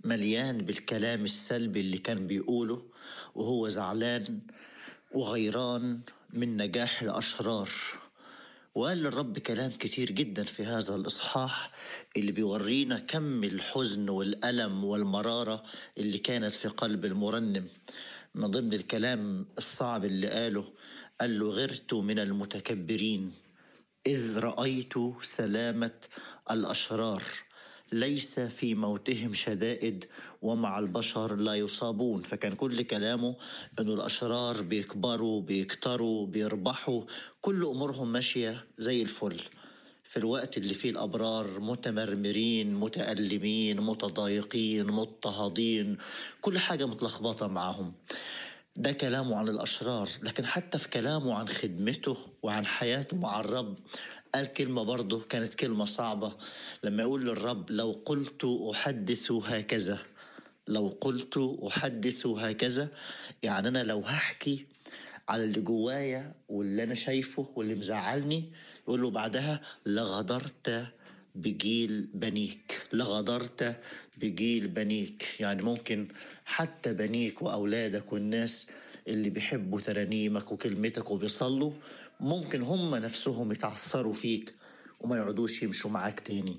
مليان بالكلام السلبي اللي كان بيقوله وهو زعلان وغيران من نجاح الأشرار وقال للرب كلام كتير جدا في هذا الإصحاح اللي بيورينا كم الحزن والألم والمرارة اللي كانت في قلب المرنم من ضمن الكلام الصعب اللي قاله قال له غرت من المتكبرين إذ رأيت سلامة الأشرار ليس في موتهم شدائد ومع البشر لا يصابون فكان كل كلامه انه الاشرار بيكبروا بيكتروا بيربحوا كل امورهم ماشيه زي الفل في الوقت اللي فيه الابرار متمرمرين متالمين متضايقين مضطهدين كل حاجه متلخبطه معاهم ده كلامه عن الاشرار لكن حتى في كلامه عن خدمته وعن حياته مع الرب قال كلمة برضه كانت كلمة صعبة لما يقول للرب لو قلت أحدث هكذا لو قلت أحدث هكذا يعني أنا لو هحكي على اللي جوايا واللي أنا شايفه واللي مزعلني يقول له بعدها لغدرت بجيل بنيك لغدرت بجيل بنيك يعني ممكن حتى بنيك وأولادك والناس اللي بيحبوا ترانيمك وكلمتك وبيصلوا ممكن هم نفسهم يتعثروا فيك وما يقعدوش يمشوا معاك تاني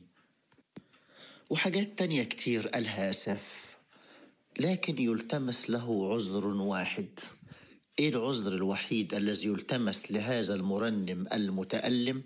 وحاجات تانية كتير قالها أساف لكن يلتمس له عذر واحد ايه العذر الوحيد الذي يلتمس لهذا المرنم المتألم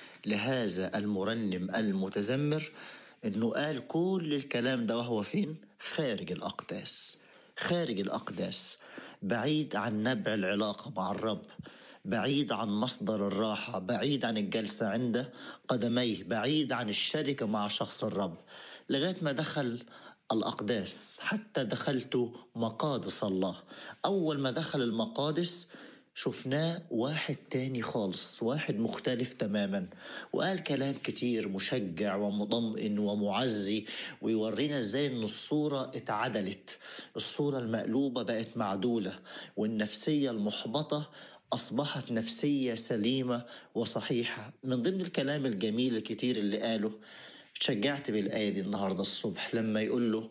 لهذا المرنم المتذمر انه قال كل الكلام ده وهو فين خارج الاقداس خارج الاقداس بعيد عن نبع العلاقه مع الرب بعيد عن مصدر الراحه بعيد عن الجلسه عند قدميه بعيد عن الشركه مع شخص الرب لغايه ما دخل الأقداس حتى دخلت مقادس الله أول ما دخل المقادس شفناه واحد تاني خالص واحد مختلف تماما وقال كلام كتير مشجع ومطمئن ومعزي ويورينا ازاي ان الصورة اتعدلت الصورة المقلوبة بقت معدولة والنفسية المحبطة أصبحت نفسية سليمة وصحيحة من ضمن الكلام الجميل الكتير اللي قاله تشجعت بالآية دي النهاردة الصبح لما يقول له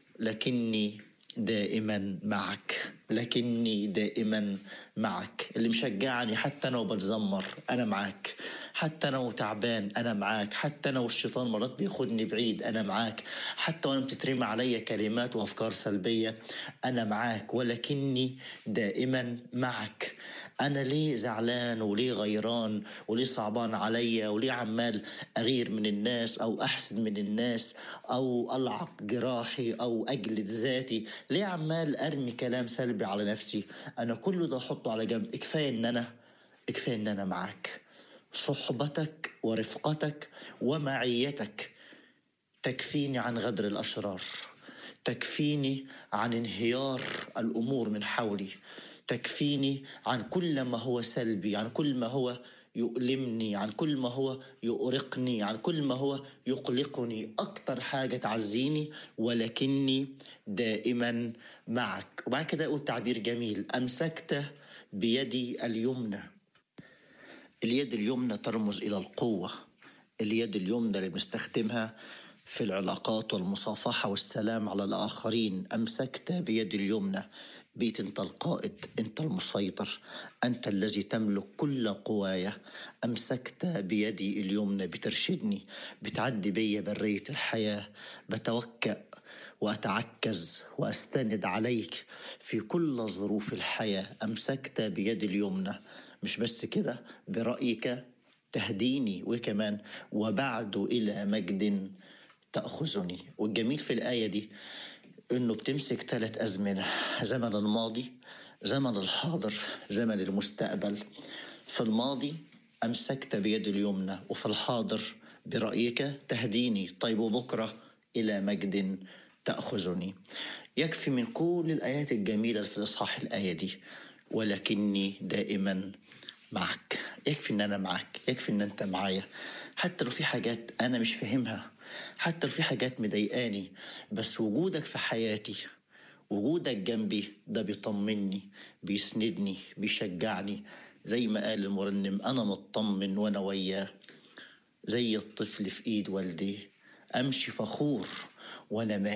لكني دائما معك لكني دائما معك اللي مشجعني حتى انا وبتذمر انا معاك حتى انا وتعبان انا معاك حتى انا والشيطان مرات بياخدني بعيد انا معاك حتى وانا بتترمي عليا كلمات وافكار سلبيه انا معاك ولكني دائما معك انا ليه زعلان وليه غيران وليه صعبان عليا وليه عمال اغير من الناس او احسن من الناس او العق جراحي او اجلد ذاتي ليه عمال ارمي كلام سلبي على نفسي انا كل ده احطه على جنب كفايه ان انا كفايه ان انا معاك صحبتك ورفقتك ومعيتك تكفيني عن غدر الاشرار تكفيني عن انهيار الامور من حولي تكفيني عن كل ما هو سلبي عن كل ما هو يؤلمني عن كل ما هو يؤرقني عن كل ما هو يقلقني أكتر حاجة تعزيني ولكني دائما معك وبعد كده أقول تعبير جميل أمسكت بيدي اليمنى اليد اليمنى ترمز إلى القوة اليد اليمنى اللي بنستخدمها في العلاقات والمصافحة والسلام على الآخرين أمسكت بيد اليمنى بيت أنت القائد أنت المسيطر أنت الذي تملك كل قوايا أمسكت بيدي اليمنى بترشدني بتعدي بي برية الحياة بتوكأ وأتعكز وأستند عليك في كل ظروف الحياة أمسكت بيد اليمنى مش بس كده برأيك تهديني وكمان وبعد إلى مجد تأخذني والجميل في الآية دي إنه بتمسك ثلاث أزمنة زمن الماضي زمن الحاضر زمن المستقبل في الماضي أمسكت بيد اليمنى وفي الحاضر برأيك تهديني طيب وبكرة إلى مجد تأخذني يكفي من كل الآيات الجميلة في الإصحاح الآية دي ولكني دائما معك يكفي ان انا معك يكفي ان انت معايا حتى لو في حاجات انا مش فاهمها حتى لو في حاجات مضايقاني بس وجودك في حياتي وجودك جنبي ده بيطمني بيسندني بيشجعني زي ما قال المرنم انا مطمن وانا وياه زي الطفل في ايد والديه امشي فخور وانا ماشي